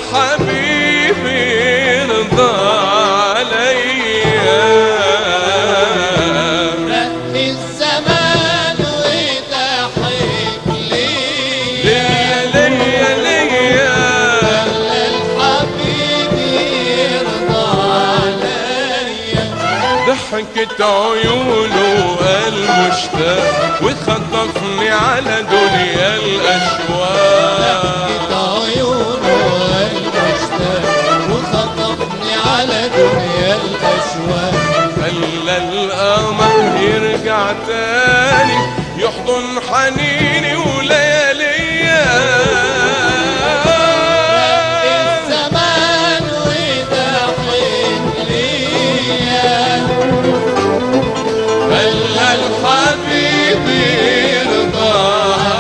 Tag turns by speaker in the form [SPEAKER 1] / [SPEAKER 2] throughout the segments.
[SPEAKER 1] الحبيب يرضى عليا
[SPEAKER 2] رق الزمان وضحك ليا
[SPEAKER 1] ليا ليا ليا
[SPEAKER 2] خلى الحبيب يرضى عليا
[SPEAKER 1] ضحكت عيونه المشتاق وخطفني على دنيا الأشواق
[SPEAKER 2] ضحكت عيونه المشتاق وخطفني على دنيا الأشواق
[SPEAKER 1] خلى القمر يرجع تاني يحضن حنيني ولياليا
[SPEAKER 2] الزمان وضحك ليا
[SPEAKER 1] خلى الحبيب يرضى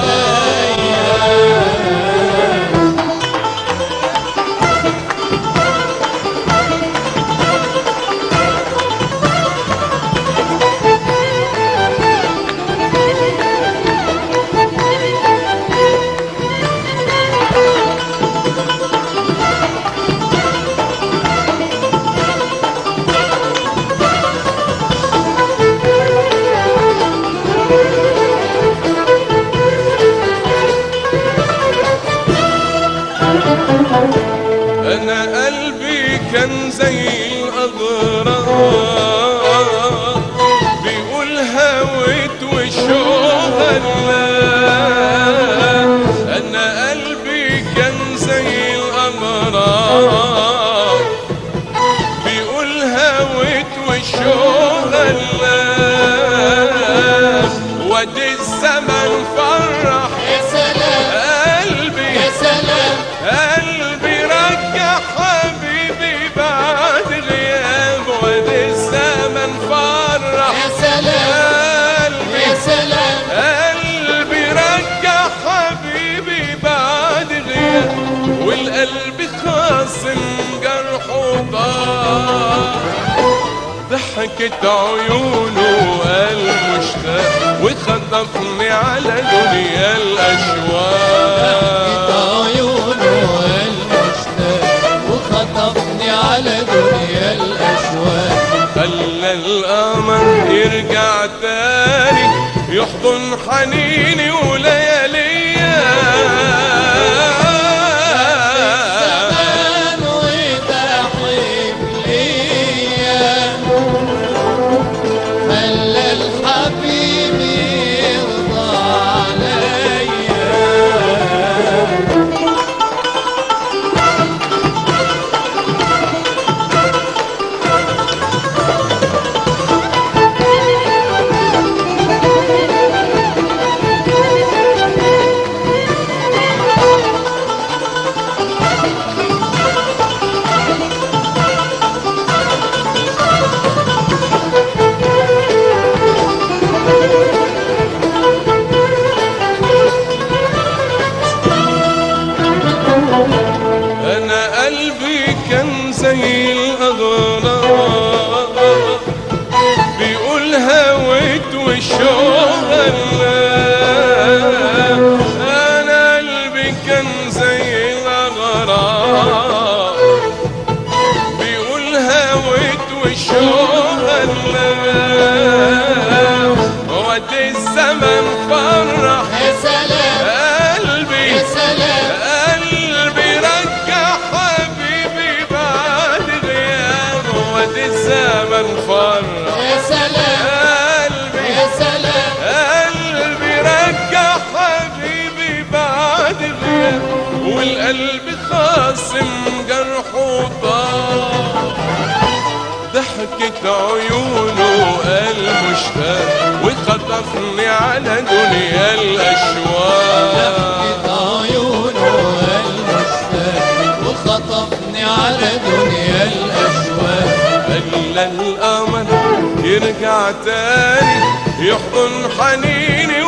[SPEAKER 1] انا قلبي كان زي الاغرار بيقول هويت وشغل انا قلبي كان زي الاغرار بيقول هويت وشغل وادي الزمن فرح
[SPEAKER 2] يا سلام
[SPEAKER 1] قلبي
[SPEAKER 2] يا سلام
[SPEAKER 1] قلبي رجع حبيبي بعد غياب وادي الزمن فرح
[SPEAKER 2] يا سلام
[SPEAKER 1] قلبي
[SPEAKER 2] يا سلام
[SPEAKER 1] قلبي رجع حبيبي بعد غياب والقلب خاصم جرحه ضاع ضحكت عيونه المشتاق وخطفني على دنيا الأشواق
[SPEAKER 2] عيونه المشتاق وخطفني على دنيا الأشواق
[SPEAKER 1] خلى القمر يرجع تاني يحضن حنيني ولياليا
[SPEAKER 2] زمان وضحك ليا خلى الحبيب يرضى عليا
[SPEAKER 1] انا قلبي كان زي الاغرار بيقول هويت وشغل انا قلبي كان زي الاغرار بيقول هويت وشغل ودي الزمن فرح
[SPEAKER 2] يا سلام
[SPEAKER 1] قلبي
[SPEAKER 2] يا سلام
[SPEAKER 1] قلبي رجع حبيبي بعد غياب ودي الزمن فرح
[SPEAKER 2] يا سلام
[SPEAKER 1] قلبي
[SPEAKER 2] يا سلام
[SPEAKER 1] قلبي رجع حبيبي بعد غياب والقلب خاصم جرحه طار ضحكت عيونه المشتاق وخطفني على دنيا الأشواق
[SPEAKER 2] ضحكت عيونه المشتاق وخطفني على دنيا الأشواق
[SPEAKER 1] خلى القمر يرجع تاني يحضن حنيني